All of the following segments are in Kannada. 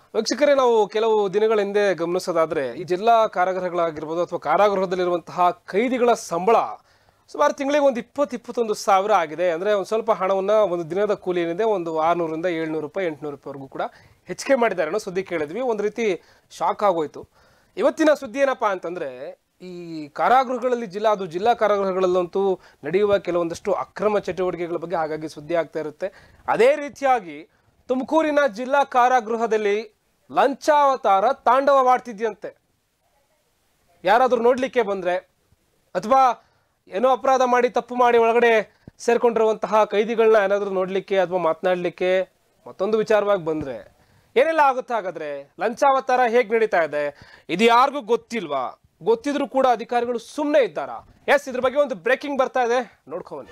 ವೀಕ್ಷಕರೇ ನಾವು ಕೆಲವು ದಿನಗಳ ಹಿಂದೆ ಗಮನಿಸೋದಾದ್ರೆ ಈ ಜಿಲ್ಲಾ ಕಾರಾಗೃಹಗಳಾಗಿರ್ಬೋದು ಅಥವಾ ಕಾರಾಗೃಹದಲ್ಲಿರುವಂತಹ ಕೈದಿಗಳ ಸಂಬಳ ಸುಮಾರು ತಿಂಗಳಿಗೆ ಒಂದು ಇಪ್ಪತ್ತು ಇಪ್ಪತ್ತೊಂದು ಸಾವಿರ ಆಗಿದೆ ಅಂದ್ರೆ ಒಂದು ಸ್ವಲ್ಪ ಹಣವನ್ನ ಒಂದು ದಿನದ ಕೂಲಿ ಏನಿದೆ ಒಂದು ಆರ್ನೂರಿಂದ ಏಳ್ನೂರು ರೂಪಾಯಿ ಎಂಟುನೂರು ರೂಪಾಯಿವರೆಗೂ ಕೂಡ ಹೆಚ್ಚಿಗೆ ಮಾಡಿದ್ದಾರೆ ಅನ್ನೋ ಸುದ್ದಿ ಕೇಳಿದ್ವಿ ಒಂದು ರೀತಿ ಶಾಕ್ ಆಗೋಯ್ತು ಇವತ್ತಿನ ಸುದ್ದಿ ಏನಪ್ಪಾ ಅಂತಂದ್ರೆ ಈ ಕಾರಾಗೃಹಗಳಲ್ಲಿ ಜಿಲ್ಲಾ ಅದು ಜಿಲ್ಲಾ ಕಾರಾಗೃಹಗಳಲ್ಲಂತೂ ನಡೆಯುವ ಕೆಲವೊಂದಷ್ಟು ಅಕ್ರಮ ಚಟುವಟಿಕೆಗಳ ಬಗ್ಗೆ ಹಾಗಾಗಿ ಸುದ್ದಿ ಆಗ್ತಾ ಇರುತ್ತೆ ಅದೇ ರೀತಿಯಾಗಿ ತುಮಕೂರಿನ ಜಿಲ್ಲಾ ಕಾರಾಗೃಹದಲ್ಲಿ ಲಂಚಾವತಾರ ತಾಂಡವ ಮಾಡ್ತಿದ್ಯಂತೆ ಯಾರಾದ್ರೂ ನೋಡ್ಲಿಕ್ಕೆ ಬಂದ್ರೆ ಅಥವಾ ಏನೋ ಅಪರಾಧ ಮಾಡಿ ತಪ್ಪು ಮಾಡಿ ಒಳಗಡೆ ಸೇರ್ಕೊಂಡಿರುವಂತಹ ಕೈದಿಗಳನ್ನ ಏನಾದ್ರೂ ನೋಡ್ಲಿಕ್ಕೆ ಅಥವಾ ಮಾತನಾಡ್ಲಿಕ್ಕೆ ಮತ್ತೊಂದು ವಿಚಾರವಾಗಿ ಬಂದ್ರೆ ಏನೆಲ್ಲ ಆಗುತ್ತೆ ಹಾಗಾದ್ರೆ ಲಂಚಾವತಾರ ಹೇಗ್ ನಡೀತಾ ಇದೆ ಇದು ಯಾರಿಗೂ ಗೊತ್ತಿಲ್ವಾ ಗೊತ್ತಿದ್ರು ಕೂಡ ಅಧಿಕಾರಿಗಳು ಸುಮ್ಮನೆ ಇದ್ದಾರಾ ಎಸ್ ಇದ್ರ ಬಗ್ಗೆ ಒಂದು ಬ್ರೇಕಿಂಗ್ ಬರ್ತಾ ಇದೆ ನೋಡ್ಕೊಂಬನ್ನಿ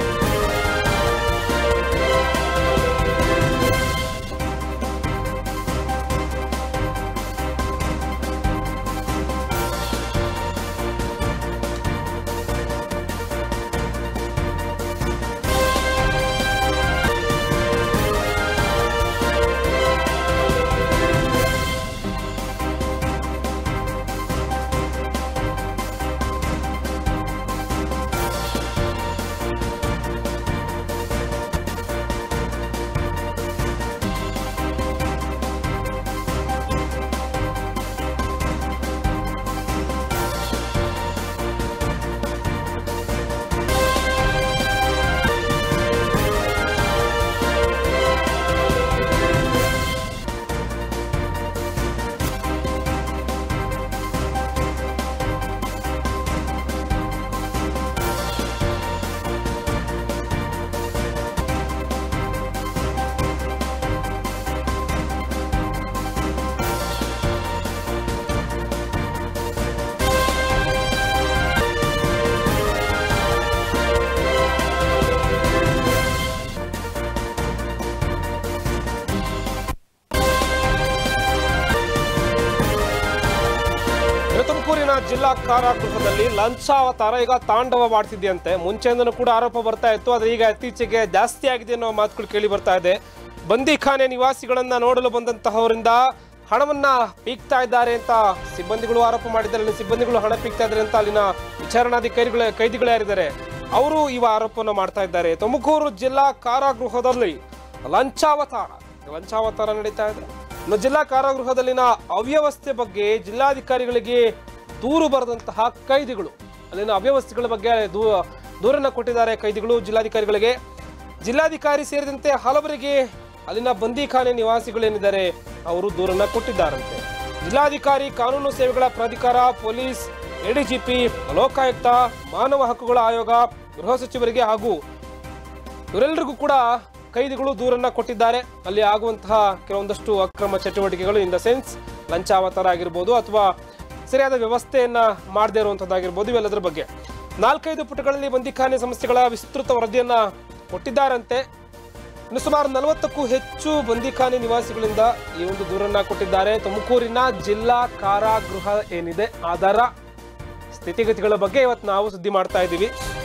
ಇನ್ನು ತುಮಕೂರಿನ ಜಿಲ್ಲಾ ಕಾರಾಗೃಹದಲ್ಲಿ ಲಂಚಾವತಾರ ಈಗ ತಾಂಡವ ಮಾಡ್ತಿದ್ಯಂತೆ ಮುಂಚೆಯಿಂದನೂ ಕೂಡ ಆರೋಪ ಬರ್ತಾ ಇತ್ತು ಆದ್ರೆ ಈಗ ಇತ್ತೀಚೆಗೆ ಜಾಸ್ತಿ ಆಗಿದೆ ಅನ್ನೋ ಮಾತುಗಳು ಕೇಳಿ ಬರ್ತಾ ಇದೆ ಬಂದಿಖಾನೆ ನಿವಾಸಿಗಳನ್ನ ನೋಡಲು ಬಂದಂತಹವರಿಂದ ಹಣವನ್ನ ಪೀಕ್ತಾ ಇದ್ದಾರೆ ಅಂತ ಸಿಬ್ಬಂದಿಗಳು ಆರೋಪ ಮಾಡಿದ್ದಾರೆ ಅಲ್ಲಿ ಸಿಬ್ಬಂದಿಗಳು ಹಣ ಪೀಕ್ತಾ ಇದ್ದಾರೆ ಅಂತ ಅಲ್ಲಿನ ವಿಚಾರಣಾಧಿಕಾರಿಗಳ ಕೈದಿಗಳು ಯಾರಿದ್ದಾರೆ ಅವರು ಇವ ಆರೋಪವನ್ನು ಮಾಡ್ತಾ ಇದ್ದಾರೆ ತುಮಕೂರು ಜಿಲ್ಲಾ ಕಾರಾಗೃಹದಲ್ಲಿ ಲಂಚಾವತಾರ ಲಂಚಾವತಾರ ನಡೀತಾ ಇದೆ ಇನ್ನು ಜಿಲ್ಲಾ ಕಾರಾಗೃಹದಲ್ಲಿನ ಅವ್ಯವಸ್ಥೆ ಬಗ್ಗೆ ಜಿಲ್ಲಾಧಿಕಾರಿಗಳಿಗೆ ದೂರು ಬರೆದಂತಹ ಕೈದಿಗಳು ಅಲ್ಲಿನ ಅವ್ಯವಸ್ಥೆಗಳ ಬಗ್ಗೆ ದೂ ದೂರನ್ನ ಕೊಟ್ಟಿದ್ದಾರೆ ಕೈದಿಗಳು ಜಿಲ್ಲಾಧಿಕಾರಿಗಳಿಗೆ ಜಿಲ್ಲಾಧಿಕಾರಿ ಸೇರಿದಂತೆ ಹಲವರಿಗೆ ಅಲ್ಲಿನ ಬಂದಿಖಾನೆ ನಿವಾಸಿಗಳೇನಿದ್ದಾರೆ ಅವರು ದೂರನ್ನ ಕೊಟ್ಟಿದ್ದಾರಂತೆ ಜಿಲ್ಲಾಧಿಕಾರಿ ಕಾನೂನು ಸೇವೆಗಳ ಪ್ರಾಧಿಕಾರ ಪೊಲೀಸ್ ಎಡಿಜಿಪಿ ಲೋಕಾಯುಕ್ತ ಮಾನವ ಹಕ್ಕುಗಳ ಆಯೋಗ ಗೃಹ ಸಚಿವರಿಗೆ ಹಾಗೂ ಇವರೆಲ್ಲರಿಗೂ ಕೂಡ ಕೈದಿಗಳು ದೂರನ್ನ ಕೊಟ್ಟಿದ್ದಾರೆ ಅಲ್ಲಿ ಆಗುವಂತಹ ಕೆಲವೊಂದಷ್ಟು ಅಕ್ರಮ ಚಟುವಟಿಕೆಗಳು ಇನ್ ದ ಸೆನ್ಸ್ ಲಂಚಾವತಾರ ಆಗಿರ್ಬೋದು ಅಥವಾ ಸರಿಯಾದ ವ್ಯವಸ್ಥೆಯನ್ನ ಮಾಡದೇ ಇರುವಂತದ್ದಾಗಿರ್ಬೋದು ಇವೆಲ್ಲದರ ಬಗ್ಗೆ ನಾಲ್ಕೈದು ಪುಟಗಳಲ್ಲಿ ಬಂದಿಖಾನೆ ಸಮಸ್ಯೆಗಳ ವಿಸ್ತೃತ ವರದಿಯನ್ನ ಕೊಟ್ಟಿದ್ದಾರಂತೆ ಇನ್ನು ಸುಮಾರು ನಲವತ್ತಕ್ಕೂ ಹೆಚ್ಚು ಬಂದಿಖಾನೆ ನಿವಾಸಿಗಳಿಂದ ಈ ಒಂದು ದೂರನ್ನ ಕೊಟ್ಟಿದ್ದಾರೆ ತುಮಕೂರಿನ ಜಿಲ್ಲಾ ಕಾರಾಗೃಹ ಏನಿದೆ ಅದರ ಸ್ಥಿತಿಗತಿಗಳ ಬಗ್ಗೆ ಇವತ್ತು ನಾವು ಸುದ್ದಿ ಮಾಡ್ತಾ ಇದ್ದೀವಿ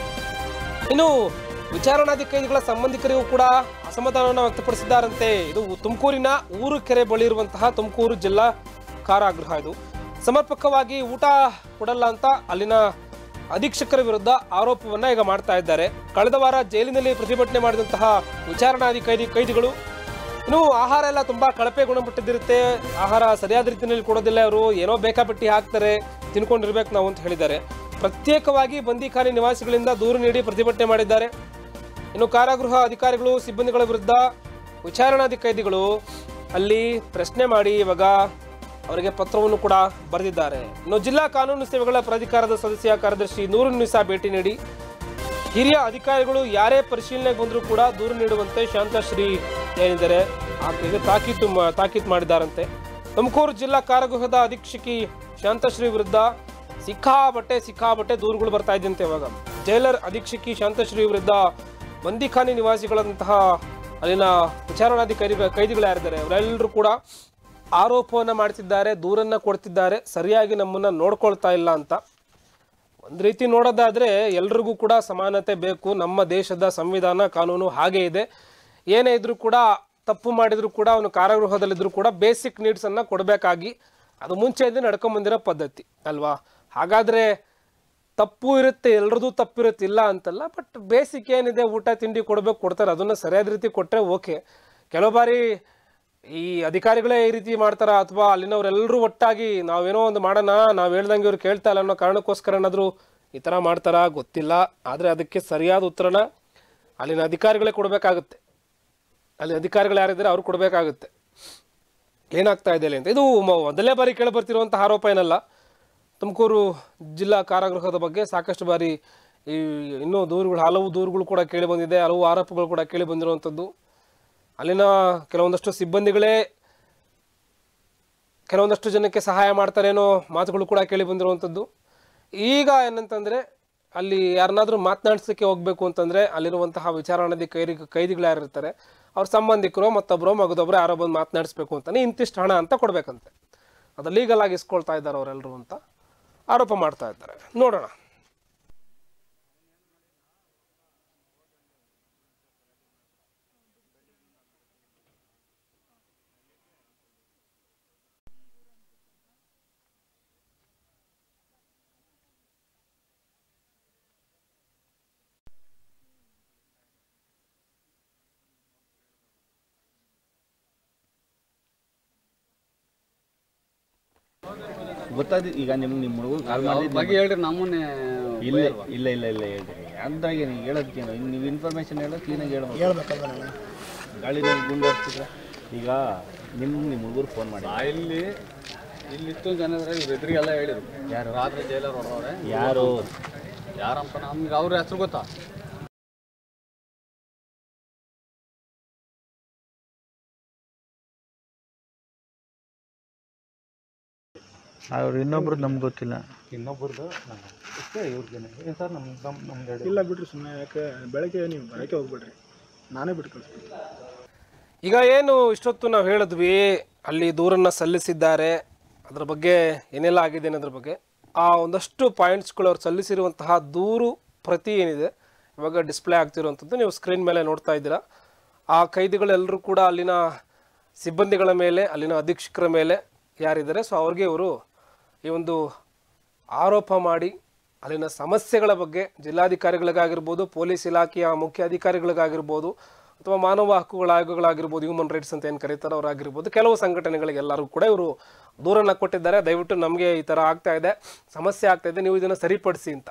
ಇನ್ನು ವಿಚಾರಣಾಧಿಕಾರಿಗಳ ಸಂಬಂಧಿಕರಿಗೂ ಕೂಡ ಅಸಮಾಧಾನವನ್ನು ವ್ಯಕ್ತಪಡಿಸಿದ್ದಾರಂತೆ ಇದು ತುಮಕೂರಿನ ಊರು ಕೆರೆ ಬಳಿ ಇರುವಂತಹ ತುಮಕೂರು ಜಿಲ್ಲಾ ಕಾರಾಗೃಹ ಇದು ಸಮರ್ಪಕವಾಗಿ ಊಟ ಕೊಡಲ್ಲ ಅಂತ ಅಲ್ಲಿನ ಅಧೀಕ್ಷಕರ ವಿರುದ್ಧ ಆರೋಪವನ್ನ ಈಗ ಮಾಡ್ತಾ ಇದ್ದಾರೆ ಕಳೆದ ವಾರ ಜೈಲಿನಲ್ಲಿ ಪ್ರತಿಭಟನೆ ಮಾಡಿದಂತಹ ವಿಚಾರಣಾಧಿಕಾರಿ ಕೈದಿಗಳು ಇನ್ನು ಆಹಾರ ಎಲ್ಲ ತುಂಬಾ ಕಳಪೆ ಗುಣಮಟ್ಟದಿರುತ್ತೆ ಆಹಾರ ಸರಿಯಾದ ರೀತಿಯಲ್ಲಿ ಕೊಡೋದಿಲ್ಲ ಅವರು ಏನೋ ಬೇಕಾಬಿಟ್ಟಿ ಹಾಕ್ತಾರೆ ತಿನ್ಕೊಂಡಿರ್ಬೇಕು ನಾವು ಅಂತ ಹೇಳಿದ್ದಾರೆ ಪ್ರತ್ಯೇಕವಾಗಿ ಬಂದಿಖಾನೆ ನಿವಾಸಿಗಳಿಂದ ದೂರು ನೀಡಿ ಪ್ರತಿಭಟನೆ ಮಾಡಿದ್ದಾರೆ ಇನ್ನು ಕಾರಾಗೃಹ ಅಧಿಕಾರಿಗಳು ಸಿಬ್ಬಂದಿಗಳ ವಿರುದ್ಧ ವಿಚಾರಣಾಧಿಕಾರಿಗಳು ಅಲ್ಲಿ ಪ್ರಶ್ನೆ ಮಾಡಿ ಇವಾಗ ಅವರಿಗೆ ಪತ್ರವನ್ನು ಕೂಡ ಬರೆದಿದ್ದಾರೆ ಇನ್ನು ಜಿಲ್ಲಾ ಕಾನೂನು ಸೇವೆಗಳ ಪ್ರಾಧಿಕಾರದ ಸದಸ್ಯ ಕಾರ್ಯದರ್ಶಿ ನೂರು ನಿಸಾ ಭೇಟಿ ನೀಡಿ ಹಿರಿಯ ಅಧಿಕಾರಿಗಳು ಯಾರೇ ಪರಿಶೀಲನೆಗೆ ಬಂದರೂ ಕೂಡ ದೂರು ನೀಡುವಂತೆ ಶಾಂತಶ್ರೀ ಏನಿದ್ದಾರೆ ಆಕೆಗೆ ತಾಕೀತು ಮಾ- ತಾಕೀತು ಮಾಡಿದ್ದಾರಂತೆ ತುಮಕೂರು ಜಿಲ್ಲಾ ಕಾರಾಗೃಹದ ಅಧೀಕ್ಷಕಿ ಶಾಂತಶ್ರೀ ವಿರುದ್ಧ ಸಿಕ್ಕಾಬಟ್ಟೆ ಸಿಕ್ಕಾಬಟ್ಟೆ ದೂರುಗಳು ಬರ್ತಾ ಇದ್ದಂತೆ ಇವಾಗ ಜೈಲರ್ ಅಧೀಕ್ಷಕಿ ಶಾಂತಶ್ರೀ ವಿರುದ್ಧ ಬಂದಿಖಾನೆ ನಿವಾಸಿಗಳಂತಹ ಅಲ್ಲಿನ ವಿಚಾರಣಾಧಿಕಾರಿ ಕೈದಿಗಳು ಯಾರಿದ್ದಾರೆ ಅವರೆಲ್ಲರೂ ಕೂಡ ಆರೋಪವನ್ನ ಮಾಡ್ತಿದ್ದಾರೆ ದೂರನ್ನ ಕೊಡ್ತಿದ್ದಾರೆ ಸರಿಯಾಗಿ ನಮ್ಮನ್ನ ನೋಡ್ಕೊಳ್ತಾ ಇಲ್ಲ ಅಂತ ಒಂದು ರೀತಿ ನೋಡೋದಾದ್ರೆ ಎಲ್ರಿಗೂ ಕೂಡ ಸಮಾನತೆ ಬೇಕು ನಮ್ಮ ದೇಶದ ಸಂವಿಧಾನ ಕಾನೂನು ಹಾಗೆ ಇದೆ ಏನೇ ಇದ್ರೂ ಕೂಡ ತಪ್ಪು ಮಾಡಿದ್ರು ಕೂಡ ಅವನು ಕಾರಾಗೃಹದಲ್ಲಿದ್ರು ಕೂಡ ಬೇಸಿಕ್ ನೀಡ್ಸನ್ನು ಕೊಡಬೇಕಾಗಿ ಅದು ಮುಂಚೆಯಿಂದ ನಡ್ಕೊಂಬಂದಿರೋ ಪದ್ಧತಿ ಅಲ್ವಾ ಹಾಗಾದರೆ ತಪ್ಪು ಇರುತ್ತೆ ಎಲ್ರದ್ದು ತಪ್ಪಿರುತ್ತೆ ಇಲ್ಲ ಅಂತಲ್ಲ ಬಟ್ ಬೇಸಿಕ್ ಏನಿದೆ ಊಟ ತಿಂಡಿ ಕೊಡಬೇಕು ಕೊಡ್ತಾರೆ ಅದನ್ನು ಸರಿಯಾದ ರೀತಿ ಕೊಟ್ಟರೆ ಓಕೆ ಕೆಲವು ಬಾರಿ ಈ ಅಧಿಕಾರಿಗಳೇ ಈ ರೀತಿ ಮಾಡ್ತಾರ ಅಥವಾ ಅಲ್ಲಿನವರೆಲ್ಲರೂ ಒಟ್ಟಾಗಿ ನಾವೇನೋ ಒಂದು ಮಾಡೋಣ ನಾವು ಹೇಳ್ದಂಗೆ ಇವ್ರು ಕೇಳ್ತಾ ಇಲ್ಲ ಅನ್ನೋ ಕಾರಣಕ್ಕೋಸ್ಕರ ಏನಾದರೂ ಈ ಥರ ಮಾಡ್ತಾರಾ ಗೊತ್ತಿಲ್ಲ ಆದರೆ ಅದಕ್ಕೆ ಸರಿಯಾದ ಉತ್ತರನ ಅಲ್ಲಿನ ಅಧಿಕಾರಿಗಳೇ ಕೊಡಬೇಕಾಗುತ್ತೆ ಅಲ್ಲಿ ಅಧಿಕಾರಿಗಳು ಯಾರಿದ್ದಾರೆ ಅವ್ರು ಕೊಡಬೇಕಾಗುತ್ತೆ ಏನಾಗ್ತಾ ಇದೆ ಇಲ್ಲಿ ಅಂತ ಇದು ಮ- ಮೊದಲನೇ ಬಾರಿ ಕೇಳಿಬರ್ತಿರುವಂಥ ಆರೋಪ ಏನಲ್ಲ ತುಮಕೂರು ಜಿಲ್ಲಾ ಕಾರಾಗೃಹದ ಬಗ್ಗೆ ಸಾಕಷ್ಟು ಬಾರಿ ಈ ಇನ್ನೂ ದೂರುಗಳು ಹಲವು ದೂರುಗಳು ಕೂಡ ಕೇಳಿ ಬಂದಿದೆ ಹಲವು ಆರೋಪಗಳು ಕೂಡ ಕೇಳಿ ಬಂದಿರುವಂಥದ್ದು ಅಲ್ಲಿನ ಕೆಲವೊಂದಷ್ಟು ಸಿಬ್ಬಂದಿಗಳೇ ಕೆಲವೊಂದಷ್ಟು ಜನಕ್ಕೆ ಸಹಾಯ ಮಾಡ್ತಾರೇನೋ ಮಾತುಗಳು ಕೂಡ ಕೇಳಿ ಬಂದಿರುವಂಥದ್ದು ಈಗ ಏನಂತಂದರೆ ಅಲ್ಲಿ ಯಾರನ್ನಾದ್ರೂ ಮಾತನಾಡಿಸಲಿಕ್ಕೆ ಹೋಗಬೇಕು ಅಂತಂದರೆ ಅಲ್ಲಿರುವಂತಹ ವಿಚಾರಣಾಧಿ ಕೈದಿ ಕೈದಿಗಳು ಯಾರಿರ್ತಾರೆ ಅವ್ರ ಸಂಬಂಧಿಕರು ಮತ್ತೊಬ್ಬರು ಮಗದೊಬ್ಬರು ಯಾರೋ ಬಂದು ಮಾತನಾಡಿಸ್ಬೇಕು ಅಂತಾನೆ ಇಂತಿಷ್ಟು ಹಣ ಅಂತ ಕೊಡಬೇಕಂತೆ ಅದು ಲೀಗಲ್ ಆಗಿ ಇಸ್ಕೊಳ್ತಾ ಇದ್ದಾರೆ ಅವರೆಲ್ಲರೂ ಅಂತ ಆರೋಪ ಮಾಡ್ತಾ ಇದ್ದಾರೆ ನೋಡೋಣ ಗೊತ್ತಾದ ಈಗ ನಿಮ್ಗೆ ನಿಮ್ಮ ಹುಡುಗ ಕಾಲ್ ಮಾಡಿ ಬಗ್ಗೆ ಹೇಳ್ರಿ ನಮ್ಮನ್ನೇ ಇಲ್ಲ ಇಲ್ಲ ಇಲ್ಲ ಇಲ್ಲ ಹೇಳ್ರಿ ಅಂದ್ರಾಗ ನೀವು ಹೇಳೋದಕ್ಕೇನು ಇನ್ನು ನೀವು ಇನ್ಫಾರ್ಮೇಷನ್ ಹೇಳೋ ಕ್ಲೀನಾಗಿ ಹೇಳ್ಬೇಕು ಹೇಳ್ಬೇಕಲ್ವ ನಾನು ಗಾಳಿ ನೀವು ಗುಂಡು ಹಾಕ್ತಿದ್ರ ಈಗ ನಿಮ್ಗೆ ನಿಮ್ಮ ಹುಡುಗರು ಫೋನ್ ಮಾಡಿ ಇಲ್ಲಿ ಇಲ್ಲಿ ಇಷ್ಟೊಂದು ಜನ ಇದ್ರೆ ಇವ್ರ ಎದುರಿಗೆಲ್ಲ ಹೇಳಿದ್ರು ಯಾರು ರಾತ್ರಿ ಜೈಲರ್ ಹೊಡೆದವ್ರೆ ಯಾರು ಯಾರಪ್ಪ ನಮ್ಗೆ ಅವ್ರ ಹೆಸರು ಗೊತ್ತಾ ಅವ್ರು ಇನ್ನೊಬ್ರು ನಮ್ಗೆ ಗೊತ್ತಿಲ್ಲ ಇಲ್ಲ ಬಿಡ್ರಿ ಸುಮ್ಮನೆ ಯಾಕೆ ಬೆಳಗ್ಗೆ ನೀವು ಬರೋಕ್ಕೆ ಹೋಗ್ಬೇಡ್ರಿ ನಾನೇ ಬಿಟ್ಟು ಕಳಿಸ್ತೀನಿ ಈಗ ಏನು ಇಷ್ಟೊತ್ತು ನಾವು ಹೇಳಿದ್ವಿ ಅಲ್ಲಿ ದೂರನ್ನು ಸಲ್ಲಿಸಿದ್ದಾರೆ ಅದರ ಬಗ್ಗೆ ಏನೆಲ್ಲ ಆಗಿದೆ ಅನ್ನೋದ್ರ ಬಗ್ಗೆ ಆ ಒಂದಷ್ಟು ಪಾಯಿಂಟ್ಸ್ಗಳು ಅವ್ರು ಸಲ್ಲಿಸಿರುವಂತಹ ದೂರು ಪ್ರತಿ ಏನಿದೆ ಇವಾಗ ಡಿಸ್ಪ್ಲೇ ಆಗ್ತಿರುವಂಥದ್ದು ನೀವು ಸ್ಕ್ರೀನ್ ಮೇಲೆ ನೋಡ್ತಾ ಇದ್ದೀರಾ ಆ ಕೈದಿಗಳೆಲ್ಲರೂ ಕೂಡ ಅಲ್ಲಿನ ಸಿಬ್ಬಂದಿಗಳ ಮೇಲೆ ಅಲ್ಲಿನ ಅಧೀಕ್ಷಕರ ಮೇಲೆ ಯಾರಿದ್ದಾರೆ ಸೊ ಅವ್ರಿಗೆ ಇವರು ಈ ಒಂದು ಆರೋಪ ಮಾಡಿ ಅಲ್ಲಿನ ಸಮಸ್ಯೆಗಳ ಬಗ್ಗೆ ಜಿಲ್ಲಾಧಿಕಾರಿಗಳಿಗಾಗಿರ್ಬೋದು ಪೊಲೀಸ್ ಇಲಾಖೆಯ ಮುಖ್ಯ ಅಧಿಕಾರಿಗಳಿಗಾಗಿರ್ಬೋದು ಅಥವಾ ಮಾನವ ಹಕ್ಕುಗಳ ಆಯೋಗಗಳಾಗಿರ್ಬೋದು ಹ್ಯೂಮನ್ ರೈಟ್ಸ್ ಅಂತ ಏನು ಕರೀತಾರೆ ಅವರಾಗಿರ್ಬೋದು ಕೆಲವು ಸಂಘಟನೆಗಳಿಗೆ ಎಲ್ಲರೂ ಕೂಡ ಇವರು ದೂರನ್ನು ಕೊಟ್ಟಿದ್ದಾರೆ ದಯವಿಟ್ಟು ನಮಗೆ ಈ ಥರ ಆಗ್ತಾ ಇದೆ ಸಮಸ್ಯೆ ಆಗ್ತಾ ಇದೆ ನೀವು ಇದನ್ನು ಸರಿಪಡಿಸಿ ಅಂತ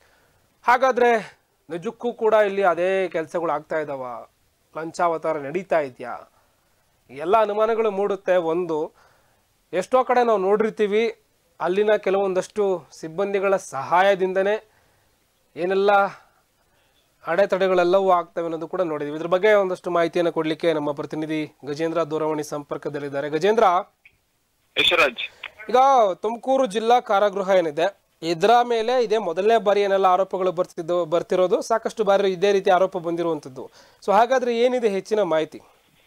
ಹಾಗಾದರೆ ನಿಜಕ್ಕೂ ಕೂಡ ಇಲ್ಲಿ ಅದೇ ಕೆಲಸಗಳು ಆಗ್ತಾ ಇದ್ದಾವ ಲಂಚಾವತಾರ ನಡೀತಾ ಇದೆಯಾ ಎಲ್ಲ ಅನುಮಾನಗಳು ಮೂಡುತ್ತೆ ಒಂದು ಎಷ್ಟೋ ಕಡೆ ನಾವು ನೋಡಿರ್ತೀವಿ ಅಲ್ಲಿನ ಕೆಲವೊಂದಷ್ಟು ಸಿಬ್ಬಂದಿಗಳ ಸಹಾಯದಿಂದನೇ ಏನೆಲ್ಲ ಅಡೆತಡೆಗಳೆಲ್ಲವೂ ಆಗ್ತವೆ ಅನ್ನೋದು ಕೂಡ ನೋಡಿದ್ವಿ ಇದ್ರ ಬಗ್ಗೆ ಒಂದಷ್ಟು ಮಾಹಿತಿಯನ್ನು ಕೊಡಲಿಕ್ಕೆ ನಮ್ಮ ಪ್ರತಿನಿಧಿ ಗಜೇಂದ್ರ ದೂರವಾಣಿ ಸಂಪರ್ಕದಲ್ಲಿದ್ದಾರೆ ಗಜೇಂದ್ರ ಯಶರಾಜ್ ಈಗ ತುಮಕೂರು ಜಿಲ್ಲಾ ಕಾರಾಗೃಹ ಏನಿದೆ ಇದರ ಮೇಲೆ ಇದೇ ಮೊದಲನೇ ಬಾರಿ ಏನೆಲ್ಲ ಆರೋಪಗಳು ಬರ್ತಿದ್ದು ಬರ್ತಿರೋದು ಸಾಕಷ್ಟು ಬಾರಿ ಇದೇ ರೀತಿ ಆರೋಪ ಬಂದಿರುವಂಥದ್ದು ಸೊ ಹಾಗಾದ್ರೆ ಏನಿದೆ ಹೆಚ್ಚಿನ ಮಾಹಿತಿ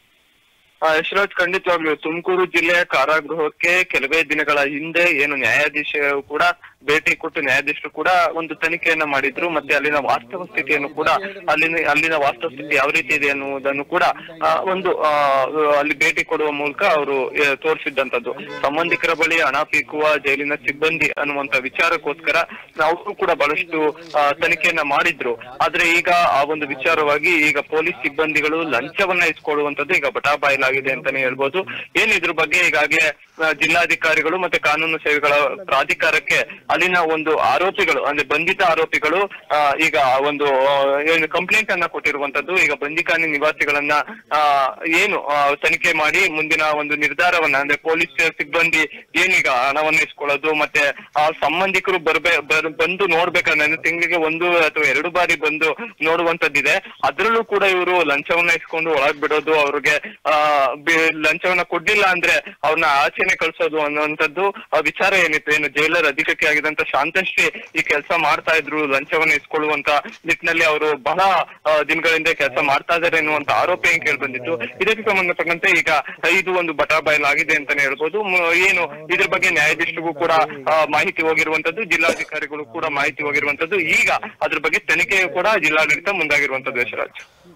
ಆ, ಯಶರಾಜ್ ಖಂಡಿತವಾಗ್ಲು ತುಮಕೂರು ಜಿಲ್ಲೆಯ ಕಾರಾಗೃಹಕ್ಕೆ ಕೆಲವೇ ದಿನಗಳ ಹಿಂದೆ ಏನು ನ್ಯಾಯಾಧೀಶ ಕೂಡ ಭೇಟಿ ಕೊಟ್ಟು ನ್ಯಾಯಾಧೀಶರು ಕೂಡ ಒಂದು ತನಿಖೆಯನ್ನ ಮಾಡಿದ್ರು ಮತ್ತೆ ಅಲ್ಲಿನ ವಾಸ್ತವ ಸ್ಥಿತಿಯನ್ನು ಕೂಡ ಅಲ್ಲಿನ ಅಲ್ಲಿನ ವಾಸ್ತವ ಸ್ಥಿತಿ ಯಾವ ರೀತಿ ಇದೆ ಅನ್ನುವುದನ್ನು ಕೂಡ ಆ, ಒಂದು ಆ, ಅಲ್ಲಿ ಭೇಟಿ ಕೊಡುವ ಮೂಲಕ ಅವರು ತೋರಿಸಿದ್ದಂತದ್ದು ಸಂಬಂಧಿಕರ ಬಳಿ ಹಣ ಪೀಕುವ ಜೈಲಿನ ಸಿಬ್ಬಂದಿ ಅನ್ನುವಂತ ವಿಚಾರಕ್ಕೋಸ್ಕರ ಅವರು ಕೂಡ ಬಹಳಷ್ಟು ಆ, ತನಿಖೆಯನ್ನ ಮಾಡಿದ್ರು ಆದ್ರೆ ಈಗ ಆ ಒಂದು ವಿಚಾರವಾಗಿ ಈಗ ಪೊಲೀಸ್ ಸಿಬ್ಬಂದಿಗಳು ಲಂಚವನ್ನ ಇಸ್ಕೊಳ್ಳುವಂತದ್ದು ಈಗ ಬಟಾಬಾಯಿಲಾಗಿದೆ ಅಂತಾನೆ ಹೇಳ್ಬೋದು ಏನ್ ಇದ್ರ ಬಗ್ಗೆ ಈಗಾಗಲೇ ಆ, ಜಿಲ್ಲಾಧಿಕಾರಿಗಳು ಮತ್ತೆ ಕಾನೂನು ಸೇವೆಗಳ ಪ್ರಾಧಿಕಾರಕ್ಕೆ ಅಲ್ಲಿನ ಒಂದು ಆರೋಪಿಗಳು ಅಂದ್ರೆ ಬಂಧಿತ ಆರೋಪಿಗಳು ಆ, ಈಗ ಒಂದು ಆ, ಏನು ಕಂಪ್ಲೇಂಟ್ ಅನ್ನ ಕೊಟ್ಟಿರುವಂತದ್ದು ಈಗ ಬಂದಿಖಾನೆ ನಿವಾಸಿಗಳನ್ನ ಆ, ಏನು ಆ, ತನಿಖೆ ಮಾಡಿ ಮುಂದಿನ ಒಂದು ನಿರ್ಧಾರವನ್ನ ಅಂದ್ರೆ ಪೊಲೀಸ್ ಸಿಬ್ಬಂದಿ ಏನೀಗ ಹಣವನ್ನ ಇಸ್ಕೊಳ್ಳೋದು ಮತ್ತೆ ಆ ಸಂಬಂಧಿಕರು ಬರ್ಬೇ ಬರ್- ಬಂದು ನೋಡ್ಬೇಕಂದ್ರೆ ತಿಂಗಳಿಗೆ ಒಂದು ಅಥವಾ ಎರಡು ಬಾರಿ ಬಂದು ನೋಡುವಂತದ್ದಿದೆ ಅದ್ರಲ್ಲೂ ಕೂಡ ಇವರು ಲಂಚವನ್ನ ಇಸ್ಕೊಂಡು ಒಳಗ್ ಬಿಡೋದು ಅವ್ರಿಗೆ ಆ ಬಿ- ಲಂಚವನ್ನ ಕೊಡ್ಲಿಲ್ಲ ಅಂದ್ರೆ ಅವ್ರನ್ನ ಆಚೆನೆ ಕಳ್ಸೋದು ಅನ್ನುವಂಥದ್ದು ಆ ವಿಚಾರ ಏನಿತ್ತು ಏನು ಜೈಲರ್ ಅಧಿಕಕ್ಕೆ ಆಗಿದಂತ ಶಾಂತಶ್ರೀ ಈ ಕೆಲಸ ಮಾಡ್ತಾ ಇದ್ರು ಲಂಚವನ್ನ ಇಸ್ಕೊಳ್ಳುವಂತ ನಿಟ್ಟಿನಲ್ಲಿ ಅವರು ಬಹಳ ಆ, ದಿನಗಳಿಂದ ಕೆಲಸ ಮಾಡ್ತಾ ಇದ್ದಾರೆ ಎನ್ನುವಂತ ಆರೋಪ ಏನ್ ಕೇಳಿ ಬಂದಿತ್ತು ಇದಕ್ಕೆ ಸಂಬಂಧಪಟ್ಟಂತೆ ಈಗ ಇದು ಒಂದು ಬಟಾಬಯಲಾಗಿದೆ ಅಂತಾನೆ ಹೇಳ್ಬೋದು ಮ- ಏನು ಇದ್ರ ಬಗ್ಗೆ ನ್ಯಾಯಾಧೀಶರಿಗೂ ಕೂಡ ಆ, ಮಾಹಿತಿ ಹೋಗಿರುವಂತದ್ದು ಜಿಲ್ಲಾಧಿಕಾರಿಗಳು ಕೂಡ ಮಾಹಿತಿ ಹೋಗಿರುವಂತದ್ದು ಈಗ ಅದ್ರ ಬಗ್ಗೆ ತನಿಖೆಯು ಕೂಡ ಜಿಲ್ಲಾಡಳಿತ ಮುಂದಾಗಿರುವಂತದ್ದು ಯಶರಾಜ್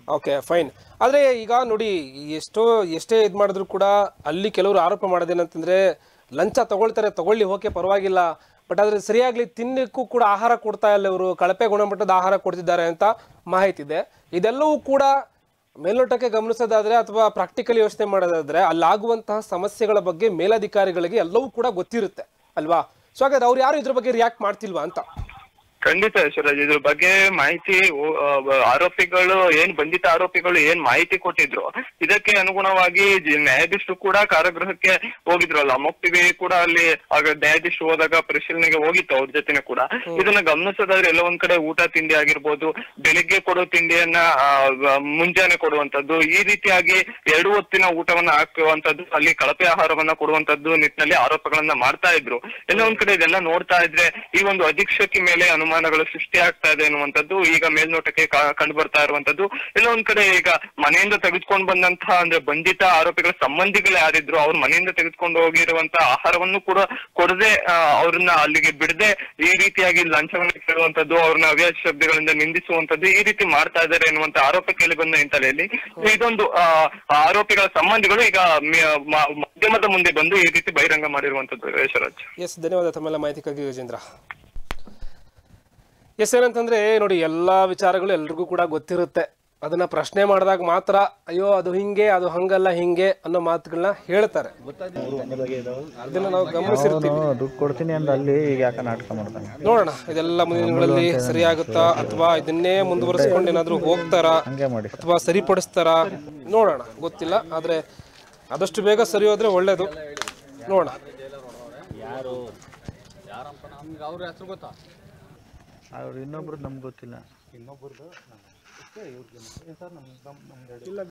ಓಕೆ ಫೈನ್ ಆದರೆ ಈಗ ನೋಡಿ ಎಷ್ಟೋ ಎಷ್ಟೇ ಇದು ಮಾಡಿದ್ರು ಕೂಡ ಅಲ್ಲಿ ಕೆಲವರು ಆರೋಪ ಮಾಡೋದೇನಂತಂದ್ರೆ ಲಂಚ ತಗೊಳ್ತಾರೆ ತಗೊಳ್ಳಿ ಓಕೆ ಪರವಾಗಿಲ್ಲ ಬಟ್ ಆದರೆ ಸರಿಯಾಗ್ಲಿ ತಿನ್ನಕ್ಕೂ ಕೂಡ ಆಹಾರ ಕೊಡ್ತಾ ಇಲ್ಲ ಇವರು ಕಳಪೆ ಗುಣಮಟ್ಟದ ಆಹಾರ ಕೊಡ್ತಿದ್ದಾರೆ ಅಂತ ಮಾಹಿತಿ ಇದೆ ಇದೆಲ್ಲವೂ ಕೂಡ ಮೇಲ್ನೋಟಕ್ಕೆ ಗಮನಿಸೋದಾದ್ರೆ ಅಥವಾ ಪ್ರಾಕ್ಟಿಕಲಿ ಯೋಚನೆ ಮಾಡೋದಾದ್ರೆ ಅಲ್ಲಾಗುವಂತಹ ಸಮಸ್ಯೆಗಳ ಬಗ್ಗೆ ಮೇಲಧಿಕಾರಿಗಳಿಗೆ ಎಲ್ಲವೂ ಕೂಡ ಗೊತ್ತಿರುತ್ತೆ ಅಲ್ವಾ ಸೊ ಹಾಗಾದ್ರೆ ಅವ್ರು ಯಾರು ಇದ್ರ ಬಗ್ಗೆ ರಿಯಾಕ್ಟ್ ಮಾಡ್ತಿಲ್ವಾ ಅಂತ ಖಂಡಿತ ಯಶರಾಜ್ ಇದ್ರ ಬಗ್ಗೆ ಮಾಹಿತಿ ಓ- ಆ, ಬ- ಆರೋಪಿಗಳು ಏನ್ ಬಂಧಿತ ಆರೋಪಿಗಳು ಏನ್ ಮಾಹಿತಿ ಕೊಟ್ಟಿದ್ರು ಇದಕ್ಕೆ ಅನುಗುಣವಾಗಿ ಜಿ- ನ್ಯಾಯಾಧೀಶರು ಕೂಡ ಕಾರಾಗೃಹಕ್ಕೆ ಹೋಗಿದ್ರಲ್ಲ ಮೊಪ್ಪಿಗೆ ಕೂಡ ಅಲ್ಲಿ ಆಗ ನ್ಯಾಯಾಧೀಶರು ಹೋದಾಗ ಪರಿಶೀಲನೆಗೆ ಹೋಗಿತ್ತು ಅವ್ರ ಜೊತೆನೆ ಕೂಡ ಇದನ್ನ ಗಮನಿಸೋದಾದ್ರೆ ಎಲ್ಲ ಒಂದ್ ಕಡೆ ಊಟ ತಿಂಡಿ ಆಗಿರ್ಬೋದು ಬೆಳಿಗ್ಗೆ ಕೊಡೋ ತಿಂಡಿಯನ್ನ ಆ, ವ- ಮುಂಜಾನೆ ಕೊಡುವಂತದ್ದು ಈ ರೀತಿಯಾಗಿ ಎರಡು ಹೊತ್ತಿನ ಊಟವನ್ನ ಹಾಕುವಂತದ್ದು ಅಲ್ಲಿ ಕಳಪೆ ಆಹಾರವನ್ನ ಕೊಡುವಂತದ್ದು ನಿಟ್ಟಿನಲ್ಲಿ ಆರೋಪಗಳನ್ನ ಮಾಡ್ತಾ ಇದ್ರು ಎಲ್ಲ ಒಂದ್ ಕಡೆ ಇದೆಲ್ಲ ನೋಡ್ತಾ ಇದ್ರೆ ಈ ಒಂದು ಅಧೀಕ್ಷಕಿ ಮೇಲೆ ಅನುಮಾನಗಳು ಸೃಷ್ಟಿ ಆಗ್ತಾ ಇದೆ ಅನ್ನುವಂಥದ್ದು ಈಗ ಮೇಲ್ನೋಟಕ್ಕೆ ಕಾ- ಕಂಡು ಬರ್ತಾ ಇರುವಂತದ್ದು ಎಲ್ಲ ಒಂದ್ ಕಡೆ ಈಗ ಮನೆಯಿಂದ ತೆಗೆದುಕೊಂಡು ಬಂದಂತಹ ಅಂದ್ರೆ ಬಂಧಿತ ಆರೋಪಿಗಳ ಸಂಬಂಧಿಗಳು ಯಾರಿದ್ರು ಅವ್ರ ಮನೆಯಿಂದ ತೆಗೆದುಕೊಂಡು ಹೋಗಿರುವಂತಹ ಆಹಾರವನ್ನು ಕೂಡ ಕೊಡದೆ ಅವ್ರನ್ನ ಅಲ್ಲಿಗೆ ಬಿಡದೆ ಈ ರೀತಿಯಾಗಿ ಲಂಚವನ್ನು ಕೇಳುವಂತದ್ದು ಅವ್ರನ್ನ ಅವ್ಯಾಜ ಶಬ್ದಗಳಿಂದ ನಿಂದಿಸುವಂತದ್ದು ಈ ರೀತಿ ಮಾಡ್ತಾ ಇದ್ದಾರೆ ಎನ್ನುವಂತ ಆರೋಪ ಕೇಳಿ ಬಂದ ಹಿನ್ನೆಲೆಯಲ್ಲಿ ಇದೊಂದು ಆ, ಆರೋಪಿಗಳ ಸಂಬಂಧಿಗಳು ಈಗ ಮ- ಮ- ಮಾಧ್ಯಮದ ಮುಂದೆ ಬಂದು ಈ ರೀತಿ ಬಹಿರಂಗ ಮಾಡಿರುವಂತದ್ದು ಯಶರಾಜ್ ಎಸ್ ಧನ್ಯವಾದ ತಮ್ಮೆಲ್ಲ ಮಾಹಿತಿಗಾಗಿ ಗಜೇಂದ್ರ ಎಸ್ ಏನಂತಂದ್ರೆ ನೋಡಿ ಎಲ್ಲ ವಿಚಾರಗಳು ಎಲ್ರಿಗೂ ಕೂಡ ಗೊತ್ತಿರುತ್ತೆ ಅದನ್ನ ಪ್ರಶ್ನೆ ಮಾಡಿದಾಗ ಮಾತ್ರ ಅಯ್ಯೋ ಅದು ಹಿಂಗೆ ಅದು ಹಂಗಲ್ಲ ಹಿಂಗೆ ಅನ್ನೋ ಮಾತುಗಳನ್ನ ಹೇಳ್ತಾರೆ ಅದನ್ನ ನಾವು ಗಮನಿಸಿರ್ತೀವಿ ಅವನು ದುಡ್ಡು ಕೊಡ್ತೀನಿ ಅಂದ ಅಲ್ಲಿ ಈಗ ಯಾಕೆ ನಾಟಕ ಮಾಡ್ತಾನೆ ನೋಡೋಣ ಇದೆಲ್ಲ ಮುಂದಿನ ದಿನಗಳಲ್ಲಿ ಸರಿಯಾಗುತ್ತಾ ಅಥವಾ ಇದನ್ನೇ ಮುಂದುವರಿಸ್ಕೊಂಡು ಏನಾದ್ರು ಹೋಗ್ತಾರಾ ಹಂಗೆ ಮಾಡಿ ಅಥವಾ ಸರಿಪಡಿಸ್ತಾರಾ ನೋಡೋಣ ಗೊತ್ತಿಲ್ಲ ಆದ್ರೆ ಆದಷ್ಟು ಬೇಗ ಸರಿ ಹೋದ್ರೆ ಒಳ್ಳೇದು ನೋಡೋಣ ಯಾರಪ್ಪ ನಮ್ಗೆ ಅವ್ರ ಹೆಸರು ಗೊತ್ತಾ ಅವ್ರು ಇನ್ನೊಬ್ರು ನಮ್ಗೆ ಗೊತ್ತಿಲ್ಲ ಇನ್ನೊಬ್ರದ್ದು